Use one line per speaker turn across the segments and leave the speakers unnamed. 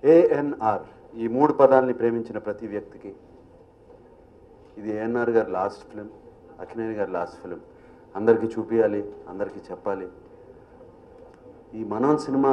ఏఎన్ఆర్ ఈ మూడు పదాలని ప్రేమించిన ప్రతి వ్యక్తికి ఇది ఏఎన్ఆర్ గారి లాస్ట్ ఫిలిం అక్కినేని గారి లాస్ట్ ఫిలిం అందరికీ చూపించాలి అందరికీ చెప్పాలి ఈ మనోన్ సినిమా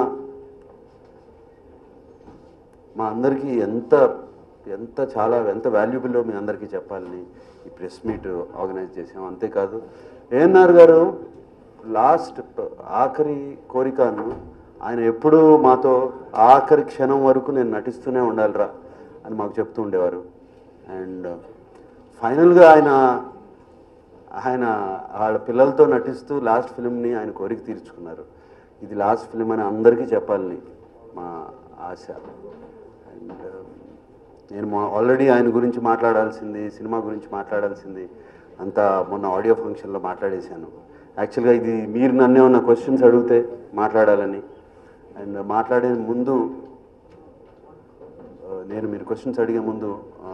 మా అందరికీ ఎంత ఎంత చాలా ఎంత వాల్యుబుల్లో మీ అందరికీ చెప్పాలని ఈ ప్రెస్ మీట్ ఆర్గనైజ్ చేసాం అంతేకాదు ఏఎన్ఆర్ గారు లాస్ట్ ఆఖరి కోరికను ఆయన ఎప్పుడూ మాతో ఆఖరి క్షణం వరకు నేను నటిస్తూనే ఉండాలిరా అని మాకు చెప్తూ ఉండేవారు అండ్ ఫైనల్గా ఆయన ఆయన వాళ్ళ పిల్లలతో నటిస్తూ లాస్ట్ ఫిలింని ఆయన కోరిక తీర్చుకున్నారు ఇది లాస్ట్ ఫిలిం అని అందరికీ చెప్పాలని మా ఆశ అండ్ నేను ఆల్రెడీ ఆయన గురించి మాట్లాడాల్సింది సినిమా గురించి మాట్లాడాల్సింది అంతా మొన్న ఆడియో ఫంక్షన్లో మాట్లాడేశాను యాక్చువల్గా ఇది మీరు నన్ను ఏమన్నా క్వశ్చన్స్ అడిగితే మాట్లాడాలని అండ్ మాట్లాడే ముందు ఆ, నేను మీరు క్వశ్చన్స్ అడిగే ముందు ఆ,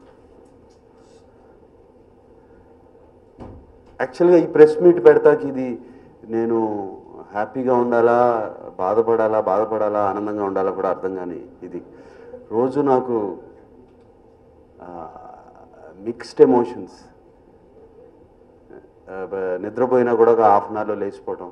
యాక్చువల్గా ఈ ప్రెస్ మీట్ పెడతాకి ఇది నేను హ్యాపీగా ఉండాలా బాధపడాలా బాధపడాలా ఆనందంగా ఉండాలా కూడా అర్థం కాని ఇది రోజు నాకు మిక్స్డ్ ఎమోషన్స్ నిద్రపోయినా కూడా ఒక హాఫ్ అన్ అవర్లో లేచిపోవటం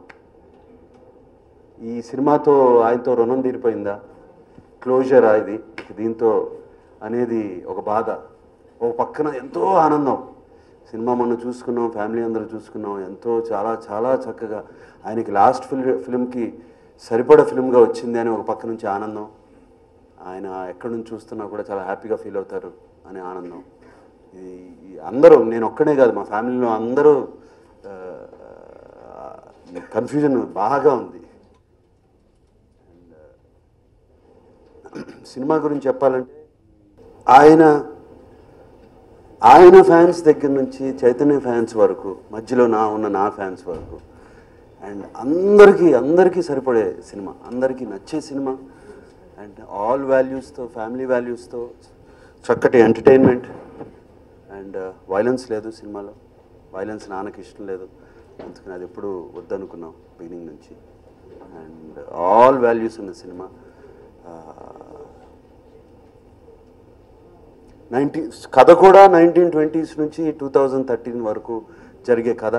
ఈ సినిమాతో ఆయనతో రుణం తీరిపోయిందా క్లోజరా ఇది దీంతో అనేది ఒక బాధ ఒక పక్కన ఎంతో ఆనందం సినిమా మొన్న చూసుకున్నాం ఫ్యామిలీ అందరూ చూసుకున్నాం ఎంతో చాలా చాలా చక్కగా ఆయనకి లాస్ట్ ఫిల్ ఫిల్మ్కి సరిపడ ఫిల్మ్గా వచ్చింది అని ఒక పక్క నుంచి ఆనందం ఆయన ఎక్కడి నుంచి చూస్తున్నా కూడా చాలా హ్యాపీగా ఫీల్ అవుతారు అనే ఆనందం ఇది ఈ అందరూ నేను ఒక్కనే కాదు మా ఫ్యామిలీలో అందరూ కన్ఫ్యూజన్ బాగా ఉంది సినిమా గురించి చెప్పాలంటే ఆయన ఆయన ఫ్యాన్స్ దగ్గర నుంచి చైతన్య ఫ్యాన్స్ వరకు మధ్యలో నా ఉన్న నా ఫ్యాన్స్ వరకు అండ్ అందరికీ అందరికీ సరిపడే సినిమా అందరికీ నచ్చే సినిమా అండ్ ఆల్ వాల్యూస్తో ఫ్యామిలీ వాల్యూస్తో చక్కటి ఎంటర్టైన్మెంట్ అండ్ వైలెన్స్ లేదు సినిమాలో వైలెన్స్ నాన్నకి ఇష్టం లేదు అందుకని అది ఎప్పుడు వద్దనుకున్నాం బిగినింగ్ నుంచి అండ్ ఆల్ వాల్యూస్ ఉన్న సినిమా నైన్టీ కథ కూడా నైన్టీన్ ట్వంటీస్ నుంచి టూ థౌజండ్ థర్టీన్ వరకు జరిగే కథ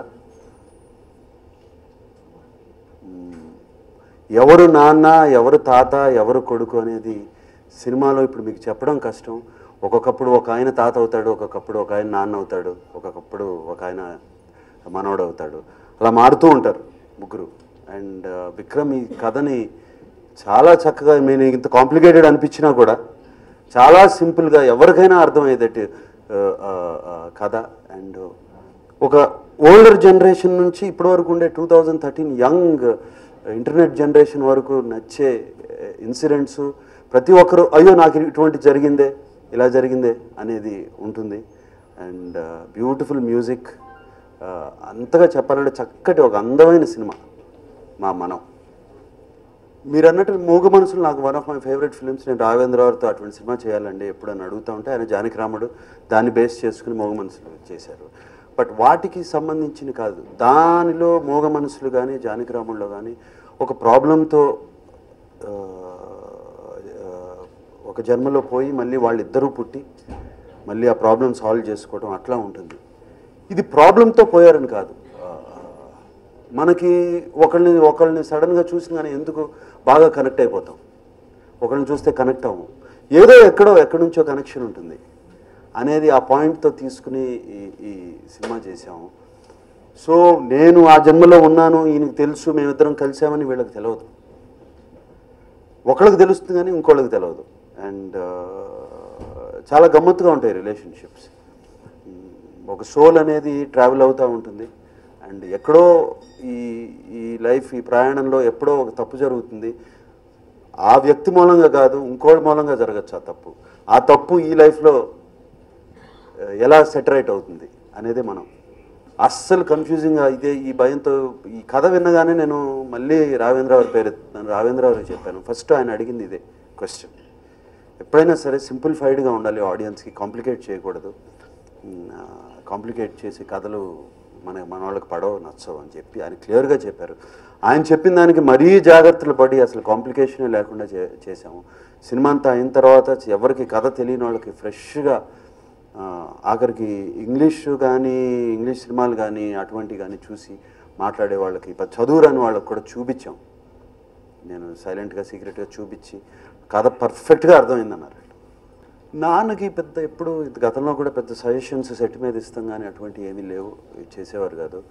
మ్మ్. ఎవరు నాన్న ఎవరు తాత ఎవరు కొడుకు అనేది సినిమాలో ఇప్పుడు మీకు చెప్పడం కష్టం ఒక్కొక్కప్పుడు ఒక ఆయన తాత అవుతాడు ఒక్కొక్కప్పుడు ఒక ఆయన నాన్న అవుతాడు ఒక్కొక్కప్పుడు ఒక ఆయన మనవడు అవుతాడు అలా మారుతూ ఉంటారు ముగ్గురు అండ్ విక్రమ్ ఈ కథని చాలా చక్కగా నేను ఇంత కాంప్లికేటెడ్ అనిపించినా కూడా చాలా సింపుల్గా ఎవరికైనా అర్థమయ్యేటట్టు ఆ, ఆ, ఆ, కథ అండ్ ఒక ఓల్డర్ జనరేషన్ నుంచి ఇప్పటి వరకు ఉండే two thousand thirteen young internet generation వరకు నచ్చే ఇన్సిడెంట్స్ ప్రతి ఒక్కరు అయ్యో నాకు ఇటువంటి జరిగిందే ఇలా జరిగిందే అనేది ఉంటుంది అండ్ బ్యూటిఫుల్ మ్యూజిక్ అంతగా చెప్పాలంటే చక్కటి ఒక అందమైన సినిమా మా మనం మీరు అన్నట్టు మూగ మనసులు నాకు one of my favourite films నేను రాఘవేంద్రరావుతో అటువంటి సినిమా చేయాలండి ఎప్పుడని అడుగుతూ ఉంటే ఆయన జానకి రాముడు దాన్ని బేస్ చేసుకుని మూగ మనసులు చేశారు బట్ వాటికి సంబంధించిన కాదు దానిలో మూగ మనసులు కానీ జానకి రాముడిలో కానీ ఒక ప్రాబ్లంతో ఒక జన్మలో పోయి మళ్ళీ వాళ్ళిద్దరూ పుట్టి మళ్ళీ ఆ ప్రాబ్లం సాల్వ్ చేసుకోవడం అట్లా ఉంటుంది ఇది ప్రాబ్లంతో పోయారని కాదు ఆ, మనకి ఒకళ్ళని ఒకళ్ళని సడన్గా చూసిన కానీ ఎందుకు బాగా కనెక్ట్ అయిపోతాం ఒకళ్ళని చూస్తే కనెక్ట్ అవ్వం ఏదో ఎక్కడో ఎక్కడి నుంచో కనెక్షన్ ఉంటుంది అనేది ఆ పాయింట్తో తీసుకుని ఈ ఈ సినిమా చేసాము సో నేను ఆ జన్మలో ఉన్నాను ఈయనకి తెలుసు మేమిద్దరం కలిసామని వీళ్ళకి తెలియదు ఒకళ్ళకి తెలుస్తుంది కానీ ఇంకోళ్ళకి తెలియదు అండ్ చాలా గమ్మత్తుగా ఉంటాయి రిలేషన్షిప్స్ ఒక సోల్ అనేది ట్రావెల్ అవుతూ ఉంటుంది అండ్ ఎక్కడో ఈ ఈ లైఫ్ ఈ ప్రయాణంలో ఎప్పుడో ఒక తప్పు జరుగుతుంది ఆ వ్యక్తి మూలంగా కాదు ఇంకోటి మూలంగా జరగచ్చు ఆ తప్పు ఆ తప్పు ఈ లైఫ్లో ఆ, ఎలా సెటరేట్ అవుతుంది అనేది మనం అస్సలు కన్ఫ్యూజింగ్గా ఇదే ఈ భయంతో ఈ కథ విన్నగానే నేను మళ్ళీ రావేంద్రరావు పేరు ఎత్తాను రావేంద్రరావు చెప్పాను ఫస్ట్ ఆయన అడిగింది ఇదే క్వశ్చన్ ఎప్పుడైనా సరే సింప్లిఫైడ్గా ఉండాలి ఆడియన్స్కి కాంప్లికేట్ చేయకూడదు కాంప్లికేట్ చేసి కథలు మన మన వాళ్ళకి పడవు నచ్చవు అని చెప్పి ఆయన క్లియర్గా చెప్పారు ఆయన చెప్పిన దానికి మరీ జాగ్రత్తలు పడి అసలు కాంప్లికేషన్ లేకుండా చే చేసాము సినిమా అంతా అయిన తర్వాత ఎవరికి కథ తెలియని వాళ్ళకి ఫ్రెష్గా ఆ, ఆఖరికి ఇంగ్లీష్ కానీ ఇంగ్లీష్ సినిమాలు కానీ అటువంటివి కానీ చూసి మాట్లాడే వాళ్ళకి ఇప్పుడు చదువురాని వాళ్ళకి కూడా చూపించాం నేను సైలెంట్గా సీక్రెట్గా చూపించి కథ పర్ఫెక్ట్గా అర్థమైందన్నారు నాన్నకి పెద్ద ఎప్పుడు ఇది గతంలో కూడా పెద్ద సజెషన్స్ సెట్ మీద ఇస్తాం కానీ అటువంటి ఏమీ లేవు చేసేవారు కాదు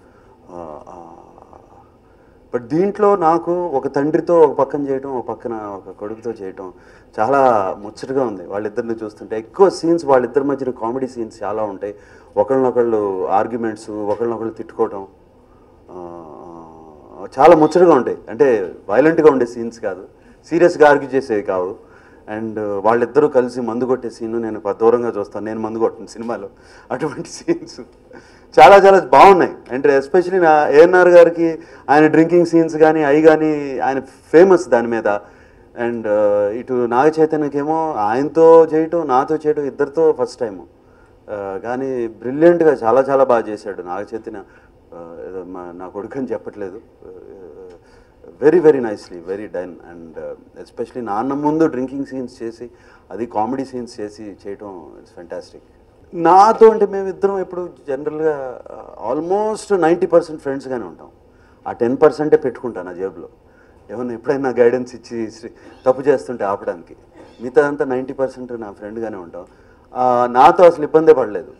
బట్ దీంట్లో నాకు ఒక తండ్రితో ఒక పక్కన చేయటం ఒక పక్కన ఒక కొడుకుతో చేయటం చాలా ముచ్చటగా ఉంది వాళ్ళిద్దరిని చూస్తుంటే ఎక్కువ సీన్స్ వాళ్ళిద్దరి మధ్యన కామెడీ సీన్స్ చాలా ఉంటాయి ఒకళ్ళనొకళ్ళు ఆర్గ్యుమెంట్స్ ఒకళ్ళనొకళ్ళు తిట్టుకోవటం ఆ, చాలా ముచ్చటగా ఉంటాయి అంటే వైలెంట్గా ఉండే సీన్స్ కాదు సీరియస్గా ఆర్గ్యూ చేసేవి కావు అండ్ వాళ్ళిద్దరూ కలిసి మందు కొట్టే సీన్ నేను ప- దూరంగా చూస్తాను నేను మందు కొట్టిన సినిమాలో అటువంటి సీన్స్ చాలా చాలా బాగున్నాయి అంటే ఎస్పెషలీ నా ఏఎన్ఆర్ గారికి ఆయన డ్రింకింగ్ సీన్స్ కానీ అవి కానీ ఆయన ఫేమస్ దాని మీద అండ్ ఇటు నాగ చైతన్యకేమో ఆయనతో చేయటం నాతో చేయటం ఇద్దరితో ఫస్ట్ టైము కానీ బ్రిలియంట్గా చాలా చాలా బాగా చేశాడు నాగ చైతన్య ఆ, ఏదో మా నా కొడుకు అని చెప్పట్లేదు very very nicely very done and especially నాన్న ముందు డ్రింకింగ్ సీన్స్ చేసి అది కామెడీ సీన్స్ చేసి చేయటం ఇట్స్ ఫెంటాస్టిక్ నాతో అంటే మేమిద్దరం ఎప్పుడు జనరల్గా ఆల్మోస్ట్ నైంటీ పర్సెంట్ ఫ్రెండ్స్గానే ఉంటాం ఆ టెన్ పర్సెంటే పెట్టుకుంటాను నా జేబులో ఏమన్నా ఎప్పుడైనా గైడెన్స్ ఇచ్చి శ్రీ- తప్పు చేస్తుంటే ఆపడానికి మిగతా అంతా నైంటీ పర్సెంట్ నా ఫ్రెండ్గానే ఉంటాం ఆ, నాతో అసలు ఇబ్బందే పడలేదు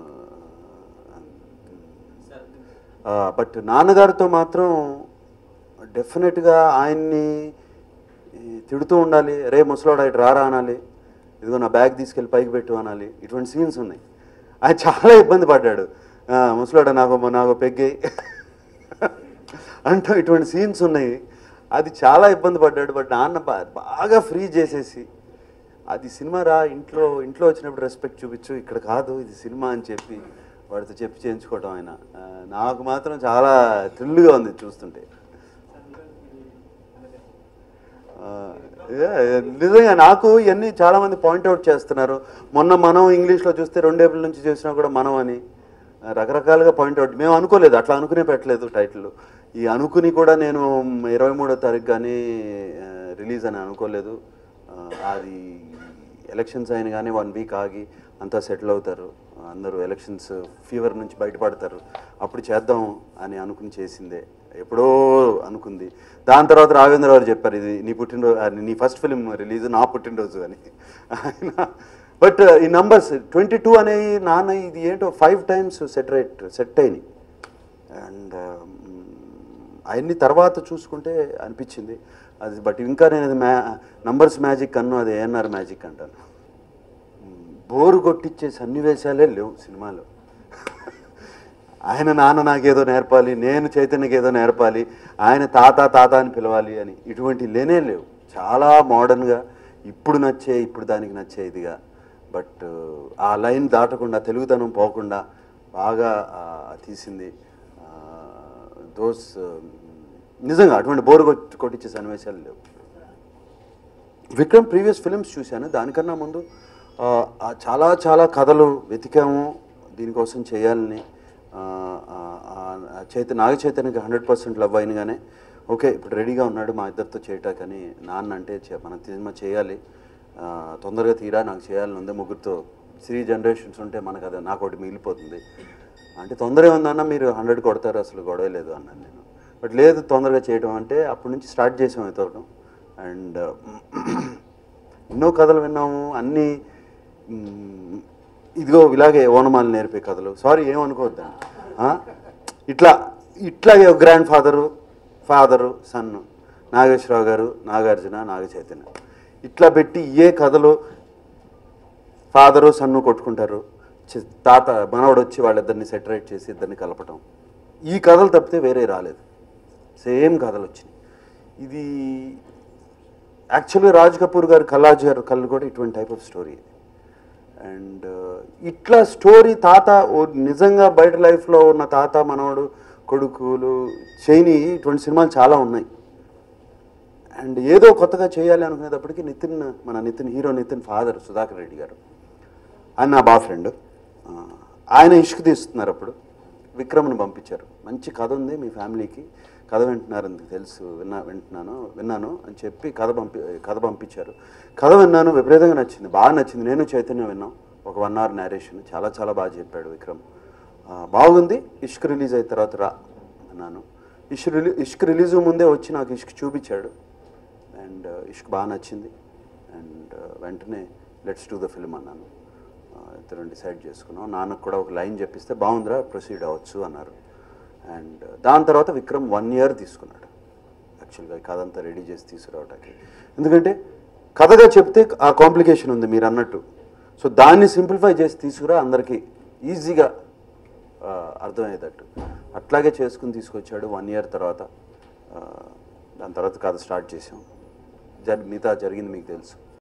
బట్ నాన్నగారితో మాత్రం డెఫినెట్గా ఆయన్ని ఈ, తిడుతూ ఉండాలి రే ముసలోడా ఇటు రారా అనాలి ఇదిగో నా బ్యాగ్ తీసుకెళ్ళి పైకి పెట్టు అనాలి ఇటువంటి సీన్స్ ఉన్నాయి ఆయన చాలా ఇబ్బంది పడ్డాడు "ఆ, ముసలోడా నాకు నాకు పెగ్గాయి అంటూ ఇటువంటి సీన్స్ ఉన్నాయి అది చాలా ఇబ్బంది పడ్డాడు బట్ నాన్న బా- బాగా ఫ్రీ చేసేసి అది సినిమా రా ఇంట్లో ఇంట్లో వచ్చినప్పుడు రెస్పెక్ట్ చూపించు ఇక్కడ కాదు ఇది సినిమా అని చెప్పి వాడితో చెప్పి చేయించుకోవటం ఆయన ఆ, నాకు మాత్రం చాలా థ్రిల్గా ఉంది చూస్తుంటే ఆ, ఏ, నిజంగా నాకు ఇవన్నీ చాలా మంది పాయింట్అవుట్ చేస్తున్నారు మొన్న మనం ఇంగ్లీష్లో చూస్తే రెండేపుల నుంచి చూసినా కూడా మనం అని ఆ, రకరకాలుగా పాయింట్అవుట్ మేము అనుకోలేదు అట్లా అనుకునే పెట్టలేదు టైటిల్ ఈ అనుకుని కూడా నేను ఇరవై మూడో తారీఖు కానీ రిలీజ్ అని అనుకోలేదు ఆ, అది ఎలక్షన్స్ అయిన కానీ వన్ వీక్ ఆగి అంతా సెటిల్ అవుతారు అందరూ ఎలక్షన్స్ ఫీవర్ నుంచి బయటపడతారు అప్పుడు చేద్దాం అని అనుకుని చేసిందే ఎప్పుడో అనుకుంది దాని తర్వాత రాఘవేంద్ర గారు చెప్పారు ఇది నీ పుట్టినరోజు ఆ, నీ ఫస్ట్ ఫిలిం రిలీజ్ నా పుట్టినరోజు అని ఆయన బట్ ఈ నంబర్స్ ట్వంటీ టూ అనేవి నాన్న ఇది ఏంటో five times set rate set అయినాయి అండ్ అవన్నీ తర్వాత చూసుకుంటే అనిపించింది అది బట్ ఇంకా నేను అది మ్యా నంబర్స్ మ్యాజిక్ అన్ను అది ఏఎన్ఆర్ మ్యాజిక్ అంటాను బోరు కొట్టించే సన్నివేశాలే లేవు సినిమాలో ఆయన నాన్న నాకేదో నేర్పాలి నేను చైతన్యకి ఏదో నేర్పాలి ఆయన తాత తాత అని పిలవాలి అని ఇటువంటి లేనే లేవు చాలా మోడర్న్గా ఇప్పుడు నచ్చే ఇప్పుడు దానికి నచ్చే ఇదిగా బట్ ఆ లైన్ దాటకుండా తెలుగుతనం పోకుండా బాగా ఆ, తీసింది దోస్ నిజంగా అటువంటి బోరు కొట్టి కొట్టించే సన్నివేశాలు లేవు విక్రమ్ ప్రీవియస్ ఫిలిమ్స్ చూశాను దానికన్నా ముందు ఆ, ఆ చాలా చాలా కథలు వెతికాము దీనికోసం చేయాలని ఆ, ఆ, ఆ, చైతన్య నాగ చైతన్యకి హండ్రెడ్ పర్సెంట్ లవ్ అయినగానే ఓకే ఇప్పుడు రెడీగా ఉన్నాడు మా ఇద్దరితో చేయటాకని నాన్న అంటే చే- మనం సినిమా చేయాలి ఆ, తొందరగా తీరా నాకు చేయాలని ఉంది ముగ్గురితో త్రీ జనరేషన్స్ ఉంటే మనకు అది నాకు ఒకటి మిగిలిపోతుంది అంటే తొందరగా ఉందన్న మీరు హండ్రెడ్ కొడతారు అసలు గొడవ లేదు అన్నాను నేను బట్ లేదు తొందరగా చేయడం అంటే అప్పటి నుంచి స్టార్ట్ చేసాం ఎతవడం అండ్ ఎన్నో కథలు విన్నాము అన్నీ మ్, ఇదిగో ఇలాగే ఓనమాలు నేర్పే కథలు సారీ ఏమనుకోవద్దండి ఆ? ఇట్లా ఇట్లాగే grand father father son Nageswara Rao garu Nagarjuna నాగ చైతన్య ఇట్లా పెట్టి ఏ కథలు ఫాదరు సన్ను కొట్టుకుంటారు చి- తాత మనవడు వచ్చి వాళ్ళిద్దరిని సెటరేట్ చేసి ఇద్దరిని కలపటం ఈ కథలు తప్పితే వేరే రాలేదు సేమ్ కథలు వచ్చినాయి ఇది యాక్చువల్గా రాజ్ కపూర్ గారు కల్లాజ్ గారు కళ్ళు కూడా ఇటువంటి టైప్ ఆఫ్ స్టోరీ అండ్ ఇట్లా స్టోరీ తాత ఓ నిజంగా బయట లైఫ్లో ఉన్న తాత మనవడు కొడుకులు చేయని ఇటువంటి సినిమాలు చాలా ఉన్నాయి అండ్ ఏదో కొత్తగా చేయాలి అనుకునేటప్పటికి నితిన్ మన నితిన్ హీరో నితిన్ ఫాదర్ సుధాకర్ రెడ్డి గారు ఆయన నా బా ఫ్రెండ్ ఆయన ఇష్క్ తీస్తున్నారు అప్పుడు విక్రమ్ని పంపించారు మంచి కథ ఉంది మీ ఫ్యామిలీకి కథ వింటున్నారని తెలుసు విన్నా వింటున్నాను విన్నాను అని చెప్పి కథ పంపి కథ పంపించారు కథ విన్నాను విపరీతంగా నచ్చింది బాగా నచ్చింది నేను చైతన్యం విన్నాం ఒక వన్ అవర్ నేరేషన్ చాలా చాలా బాగా చెప్పాడు విక్రమ్ ఆ, బాగుంది ఇష్క్ రిలీజ్ అయిన తర్వాత రా అన్నాను ఇష్క్ రిలీ ఇష్క్ రిలీజ్ ముందే వచ్చి నాకు ఇష్క్ చూపించాడు అండ్ ఇష్క్ బాగా నచ్చింది అండ్ వెంటనే లెట్స్ డూ ద ఫిల్మ్ అన్నాను ఆ, ఇద్దరం డిసైడ్ చేసుకున్నాం నాన్నకు కూడా ఒక లైన్ చెప్పిస్తే బాగుందిరా ప్రొసీడ్ అవ్వచ్చు అన్నారు అండ్ దాని తర్వాత విక్రమ్ వన్ ఇయర్ తీసుకున్నాడు యాక్చువల్గా ఈ కథ అంతా రెడీ చేసి తీసుకురావడానికి ఎందుకంటే కథగా చెప్తే ఆ కాంప్లికేషన్ ఉంది మీరు అన్నట్టు సో దాన్ని సింప్లిఫై చేసి తీసుకురా అందరికీ ఈజీగా ఆ, అర్థమయ్యేటట్టు అట్లాగే చేసుకుని తీసుకొచ్చాడు వన్ ఇయర్ తర్వాత ఆ, దాని తర్వాత కథ స్టార్ట్ చేసాం జరి మిగతా జరిగింది మీకు తెలుసు